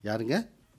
யாருங்க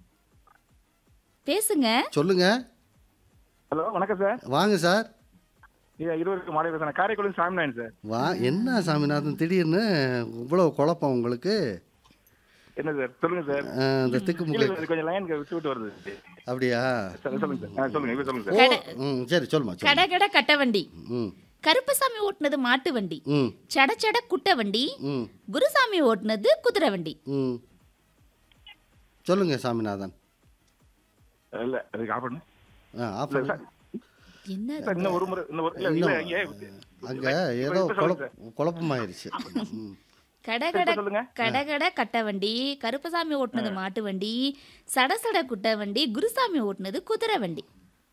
பேசுங்க சொல்லுங்க ஹலோ வணக்கம் சார் வாங்க சார் இது இருவருக்கு மாலை பேசுகிறேன் காரைக்குடி சாமிநாயன் சார் வா என்ன சாமிநாதன் திடீர்னு இவ்வளோ குழப்பம் உங்களுக்கு என்ன சார் சொல்லுங்க சார் அஹ், இந்த இல்ல, திக்குமுக்கு இது கொஞ்சம் லைன் விட்டு விட்டு வருது அப்படியா சார் சொல்லுங்க சார் ஆ, சொல்லுங்க இப்போ சொல்லுங்க ஓ சார் ம் சரி சொல்லுமா சொல்லு கட கட கட்ட வண்டி ம் கருப்பசாமி ஓட்டுனது மாட்டு வண்டி ம் சட சட குட்ட வண்டி ம் குருசாமி ஓட்டுனது குதிரை வண்டி ம் சொல்லுங்க சாமிநாதன் இல்ல அதுக்கு ஆஃப் பண்ணு ஆ ஆஃப் இல்ல சார் என்ன சார் இன்னும் ஒரு முறை இன்னும் ஒரு இல்ல இல்ல இன்னும் இங்கே அங்கே ஏதோ இப்ப சொல்லுங்க குழப்ப குழப்பமாயிருச்சு ம் கட சார் கட இப்ப சொல்லுங்க கட கட கட்ட வண்டி கருப்பசாமி ஓட்டுனது மாட்டு வண்டி சட சட குட்ட வண்டி குருசாமி ஓட்டுனது குதிரை வண்டி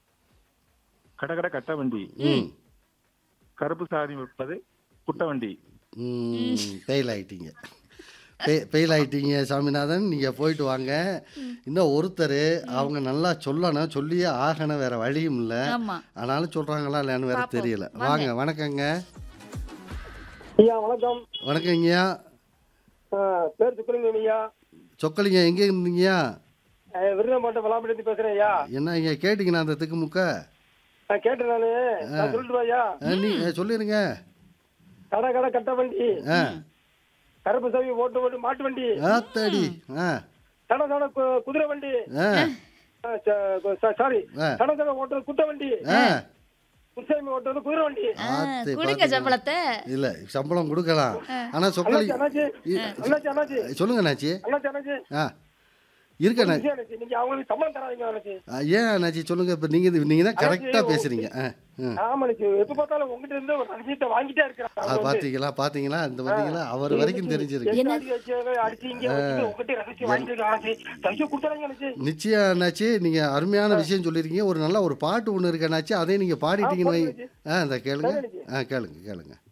கட கட கட்ட வண்டி ம் கருப்பு சாரி விற்பது குட்ட வண்டி ம் ஃபெயில் ஆயிட்டீங்க ஃபெயில் ஆயிட்டீங்க சாமிநாதன் நீங்கள் போயிட்டு வாங்க இன்னும் ஒருத்தர் அவங்க நல்லா சொல்லணும் சொல்லியே ஆகணும் வேற வழியும் இல்லை ஆமா ஆனாலும் சொல்கிறாங்களா இல்லைன்னு வேற பாப்போம். தெரியல வாங்க. வாங்க வணக்கங்க ஐயா வணக்கம் வணக்கங்கய்யா ஆ, பேர் சுக்கலிங்க ஐயா சொக்கலிங்க எங்கே இருந்தீங்கய்யா அஹ், விருதுநகர் விளாம்பட்டி பேசுறேன் ஐயா என்ன இங்கே கேட்டிங்கண்ணா அந்த திக்குமுக்க நான் கேட்டேன் நானு நான் சொல்லிட்டு ஐயா ஆ, நீ ஆ, சொல்லிருங்க கடை கடை கட்ட வண்டி ஆ கருப்பு சாமி ஓட்டு வண்டி மாட்டு வண்டி ஆத்தாடி ஆ சட சட கு- குதிரை வண்டி ஆ ஆ, ச- ச- சாரி ஆ. சட சட ஓட்டுறது குட்ட வண்டி ஆ குருசாமி ஓட்டுறது குதிரை வண்டி ஆ, ஆத்து, கொடுங்க பாத்துக்கங்க. சம்பளத்தை இல்ல சம்பளம் கொடுக்கலாம் ஆனா சொக்கலி அண்ணாச்சி அண்ணாச்சி அண்ணாச்சி அண்ணாச்சி சொல்லுங்க அண்ணாச்சி அண்ணாச்சி அண்ணாச்சி ஆ இருக்கு அண்ணாச்சி விஷயம் அண்ணாச்சி நீங்க அவங்களுக்கு சம்பளம் தராதீங்க அண்ணாச்சி ஆ, ஏன் அண்ணாச்சி சொல்லுங்க இப்ப நீங்க இது- நீங்க தான் கரெக்டா பேசுறீங்க ஆ, ம். ஆமா அண்ணாச்சி எப்ப பார்த்தாலும் உங்ககிட்ட இருந்து ஒரு விஷயத்தை வாங்கிட்டே ஆ, இருக்கிறாங்க பாத்தீங்களா பாத்தீங்களா இந்த பாத்தீங்களா அவர் வரைக்கும் தெரிஞ்சிருக்கு என்ன அடி வச்சு, அடிச்சு இங்க வச்சுட்டு உங்ககிட்ட ரகசியம் வாங்கிட்டு இருக்காங்க அண்ணாச்சி. தயவுசெய்து கொடுத்துறாங்க அண்ணாச்சி. நிச்சயம் அண்ணாச்சி நீங்க அருமையான விஷயம் சொல்லிருக்கீங்க ஒரு நல்ல ஒரு பாட்டு ஒண்ணு இருக்கு அண்ணாச்சி அதையும் நீங்க பாடிட்டீங்கன்னு வை- ஆ இந்த கேளுங்க ஆ கேளுங்க கேளுங்க